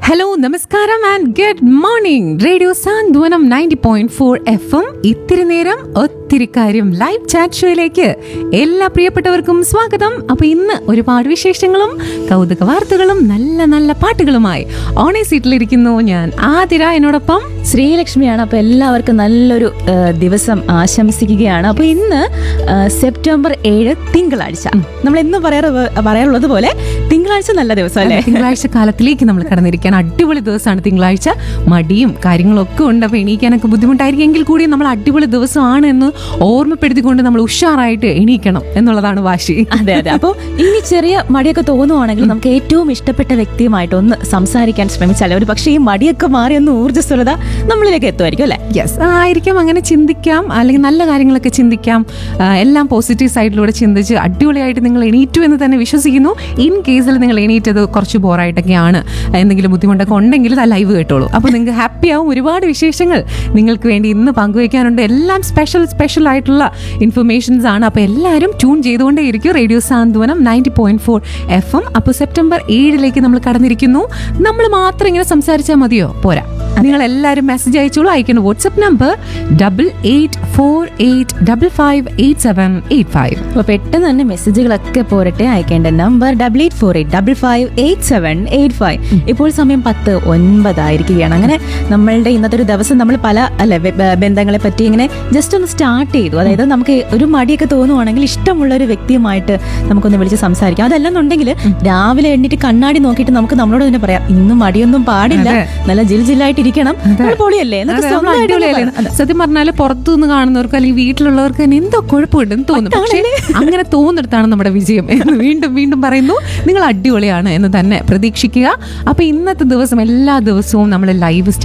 Hello നമസ്കാരം and good morning radio Santhwanam ninety point four F M ഇത്തിരി നേരം ഒത്തിരി കാര്യം ലൈവ് ചാറ്റ് ഷോയിലേക്ക് എല്ലാ പ്രിയപ്പെട്ടവർക്കും സ്വാഗതം അപ്പൊ ഇന്ന് ഒരുപാട് വിശേഷങ്ങളും കൗതുക വാർത്തകളും നല്ല നല്ല പാട്ടുകളുമായി ഓണേ സീറ്റിലിരിക്കുന്നു ഞാൻ ആതിര എന്നോടൊപ്പം ശ്രീലക്ഷ്മിയാണ് അപ്പോൾ എല്ലാവർക്കും നല്ലൊരു ആ, ദിവസം ആശംസിക്കുകയാണ് അപ്പോൾ ഇന്ന് ആ, സെപ്റ്റംബർ ഏഴ് തിങ്കളാഴ്ച നമ്മൾ എന്ന് പറയാറ് പറയാറുള്ളത് പോലെ തിങ്കളാഴ്ച നല്ല ദിവസം അല്ലേ തിങ്കളാഴ്ച കാലത്തിലേക്ക് നമ്മൾ കടന്നിരിക്കാൻ അടിപൊളി ദിവസമാണ് തിങ്കളാഴ്ച മടിയും കാര്യങ്ങളൊക്കെ ഉണ്ട് അപ്പൊ എണീക്കാനൊക്കെ ബുദ്ധിമുട്ടായിരിക്കും എങ്കിൽ കൂടി നമ്മൾ അടിപൊളി ദിവസമാണ് എന്ന് ഓർമ്മപ്പെടുത്തിക്കൊണ്ട് നമ്മൾ ഉഷാറായിട്ട് എണീക്കണം എന്നുള്ളതാണ് വാശി അതെ അതെ അപ്പോൾ ഇനി ചെറിയ മടിയൊക്കെ തോന്നുവാണെങ്കിൽ നമുക്ക് ഏറ്റവും ഇഷ്ടപ്പെട്ട വ്യക്തിയുമായിട്ട് ഒന്ന് സംസാരിക്കാൻ ശ്രമിച്ചാൽ ഒരു പക്ഷേ ഈ മടിയൊക്കെ മാറി ഒന്ന് ഊർജ്ജസ്വലത നമ്മളിലേക്ക് എത്തുമായിരിക്കും അല്ലേ യെസ് ആയിരിക്കാം അങ്ങനെ ചിന്തിക്കാം അല്ലെങ്കിൽ നല്ല കാര്യങ്ങളൊക്കെ ചിന്തിക്കാം ആ, എല്ലാം പോസിറ്റീവ് സൈഡിലൂടെ ചിന്തിച്ച് അടിപൊളിയായിട്ട് നിങ്ങൾ എണീറ്റു എന്ന് തന്നെ വിശ്വസിക്കുന്നു ഇൻ കേസിൽ നിങ്ങൾ എണീറ്റത് കുറച്ച് ബോറായിട്ടൊക്കെയാണ് എന്തെങ്കിലും ബുദ്ധിമുട്ടൊക്കെ ഉണ്ടെങ്കിൽ ആ ലൈവ് കേട്ടോളൂ അപ്പോൾ നിങ്ങൾക്ക് ഹാപ്പി ആവും ഒരുപാട് വിശേഷങ്ങൾ നിങ്ങൾക്ക് വേണ്ടി ഇന്ന് പങ്കുവയ്ക്കാനുണ്ട് എല്ലാം സ്പെഷ്യൽ സ്പെഷ്യൽ ആയിട്ടുള്ള ഇൻഫർമേഷൻസ് ആണ് അപ്പോൾ എല്ലാവരും ട്യൂൺ ചെയ്തുകൊണ്ടേയിരിക്കും radio Santhwanam ninety point four F M അപ്പോൾ സെപ്റ്റംബർ ഏഴിലേക്ക് നമ്മൾ കടന്നിരിക്കുന്നു നമ്മൾ മാത്രം ഇങ്ങനെ സംസാരിച്ചാൽ മതിയോ പോരാ നിങ്ങൾ എല്ലാവരും മെസ്സേജ് അയച്ചോളൂ അയക്കുന്ന WhatsApp number double eight four eight double five eight seven eight five അപ്പോൾ പെട്ടെന്ന് തന്നെ മെസ്സേജുകളൊക്കെ പോരട്ടെ അയക്കേണ്ട number double eight four eight double five eight seven eight five ഇപ്പോൾ സമയം പത്ത് ഒൻപതായിരിക്കുകയാണ് അങ്ങനെ നമ്മളുടെ ഇന്നത്തെ ഒരു ദിവസം നമ്മൾ പല അല്ലെ ബ- ബ- ബന്ധങ്ങളെ പറ്റി ഇങ്ങനെ ജസ്റ്റ് ഒന്ന് സ്റ്റാർട്ട് ചെയ്തു അതായത് നമുക്ക് ഒരു മടിയൊക്കെ തോന്നുവാണെങ്കിൽ ഇഷ്ടമുള്ള ഒരു വ്യക്തിയുമായിട്ട് നമുക്കൊന്ന് വിളിച്ച് സംസാരിക്കാം അതല്ലെന്നുണ്ടെങ്കിൽ രാവിലെ എണ്ണിട്ട് കണ്ണാടി നോക്കിയിട്ട് നമുക്ക് നമ്മളോട് തന്നെ പറയാം ഇന്നും മടിയൊന്നും പാടില്ല അതെ. നല്ല ജിൽ ജില്ലായിട്ട് ഇരിക്കണം നമ്മൾ പൊളിയല്ലേ എന്നൊക്കെ അതെ, നമ്മൾ സ്വന്തമായിട്ട് ഒന്ന് അടിപൊളിയല്ലേ? പറയാം. അതെ. സത്യം പറഞ്ഞാല് പുറത്തുനിന്ന് കാണുന്നവർക്ക് അല്ലെങ്കിൽ വീട്ടിലുള്ളവർക്ക് തന്നെ എന്തോ കുഴപ്പമുണ്ടെന്ന് തോന്നും പക്ഷേ അങ്ങനെ തോന്നിടത്താണ് നമ്മുടെ വിജയം എന്ന് വീണ്ടും വീണ്ടും പറയുന്നു നിങ്ങൾ അടിപൊളിയാണ് എന്ന് തന്നെ പ്രതീക്ഷിക്കുക അപ്പൊ ഇന്നത്തെ ദിവസം എല്ലാ ദിവസവും നമ്മൾ ലൈവ്